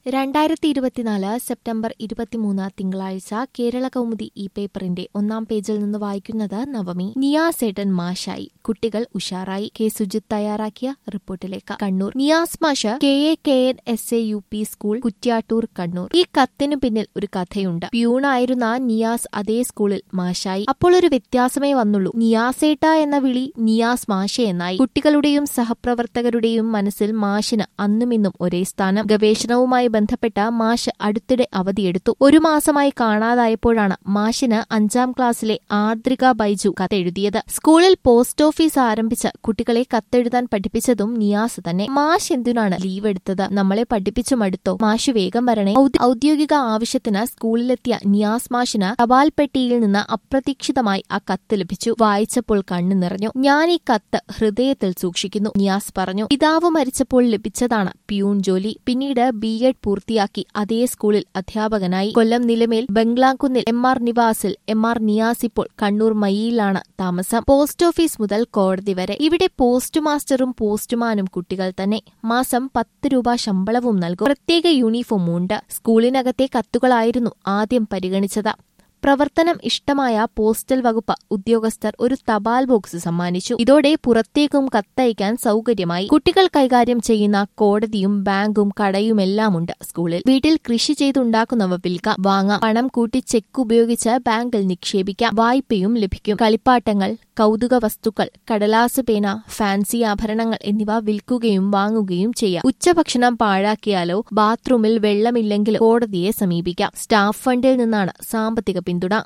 രണ്ടായിരത്തി ഇരുപത്തിനാല് സെപ്റ്റംബർ ഇരുപത്തിമൂന്ന് തിങ്കളാഴ്ച കേരള കൗമുദി ഈ പേപ്പറിന്റെ ഒന്നാം പേജിൽ നിന്ന് വായിക്കുന്നത് നവമി നിയാസേട്ടൻ മാഷായി കുട്ടികൾ ഉഷാറായി കെ സുജിത് തയ്യാറാക്കിയ റിപ്പോർട്ടിലേക്ക് കണ്ണൂർ നിയാസ് മാഷ് K A K N S A U P school Kuttiattoor Kannur ഈ കത്തിനു പിന്നിൽ ഒരു കഥയുണ്ട് പ്യൂണായിരുന്ന നിയാസ് അതേ സ്കൂളിൽ മാഷായി അപ്പോൾ ഒരു വ്യത്യാസമേ വന്നുള്ളൂ നിയാസേട്ട എന്ന വിളി നിയാസ് മാഷ എന്നായി കുട്ടികളുടെയും സഹപ്രവർത്തകരുടെയും മനസ്സിൽ മാഷിന് അന്നും ഇന്നും ഒരേ സ്ഥാനം ഗവേഷണവുമായി ബന്ധപ്പെട്ട മാഷ് അടുത്തിടെ അവധിയെടുത്തു ഒരു മാസമായി കാണാതായപ്പോഴാണ് മാഷിന് അഞ്ചാം ക്ലാസ്സിലെ ആദ്രിക ബൈജു കത്തെഴുതിയത് സ്കൂളിൽ പോസ്റ്റ് ഓഫീസ് ആരംഭിച്ച് കുട്ടികളെ കത്തെഴുതാൻ പഠിപ്പിച്ചതും നിയാസ് തന്നെ മാഷ് എന്തിനാണ് ലീവ് എടുത്തത് നമ്മളെ പഠിപ്പിച്ചു മടുത്തോ മാഷ് വേഗം വരണേ ഔദ്യ- ഔദ്യോഗിക ആവശ്യത്തിന് സ്കൂളിലെത്തിയ നിയാസ് മാഷിന് തപാൽ പെട്ടിയിൽ നിന്ന് അപ്രതീക്ഷിതമായി ആ കത്ത് ലഭിച്ചു വായിച്ചപ്പോൾ കണ്ണു നിറഞ്ഞു ഞാൻ ഈ കത്ത് ഹൃദയത്തിൽ സൂക്ഷിക്കുന്നു നിയാസ് പറഞ്ഞു പിതാവ് മരിച്ചപ്പോൾ ലഭിച്ചതാണ് പ്യൂൺ ജോലി പിന്നീട് ബി എഡ് പൂർത്തിയാക്കി അതേ സ്കൂളിൽ അധ്യാപകനായി കൊല്ലം നിലമേൽ ബംഗ്ലാക്കുന്നിൽ എം ആർ നിവാസിൽ എം ആർ നിയാസ് ഇപ്പോൾ കണ്ണൂർ മയിലാണ് താമസം പോസ്റ്റ് ഓഫീസ് മുതൽ കോടതി വരെ ഇവിടെ പോസ്റ്റ് മാസ്റ്ററും പോസ്റ്റ്മാനും കുട്ടികൾ തന്നെ മാസം പത്ത് രൂപ ശമ്പളവും നൽകും പ്രത്യേക യൂണിഫോമും ഉണ്ട് സ്കൂളിനകത്തെ കത്തുകളായിരുന്നു ആദ്യം പരിഗണിച്ചത് പ്രവർത്തനം ഇഷ്ടമായ പോസ്റ്റൽ വകുപ്പ് ഉദ്യോഗസ്ഥർ ഒരു തപാൽ ബോക്സ് സമ്മാനിച്ചു ഇതോടെ പുറത്തേക്കും കത്തയക്കാൻ സൗകര്യമായി കുട്ടികൾ കൈകാര്യം ചെയ്യുന്ന കോടതിയും ബാങ്കും കടയുമെല്ലാമുണ്ട് സ്കൂളിൽ വീട്ടിൽ കൃഷി ചെയ്തുണ്ടാക്കുന്നവ വിൽക്കാം വാങ്ങാം പണം കൂട്ടി ചെക്ക് ഉപയോഗിച്ച് ബാങ്കിൽ നിക്ഷേപിക്കാം വായ്പയും ലഭിക്കും കളിപ്പാട്ടങ്ങൾ കൗതുക വസ്തുക്കൾ കടലാസ് പേന ഫാൻസി ആഭരണങ്ങൾ എന്നിവ വിൽക്കുകയും വാങ്ങുകയും ചെയ്യാം ഉച്ചഭക്ഷണം പാഴാക്കിയാലോ ബാത്റൂമിൽ വെള്ളമില്ലെങ്കിലോ കോടതിയെ സമീപിക്കാം സ്റ്റാഫ് ഫണ്ടിൽ നിന്നാണ് സാമ്പത്തിക പിന്തുണ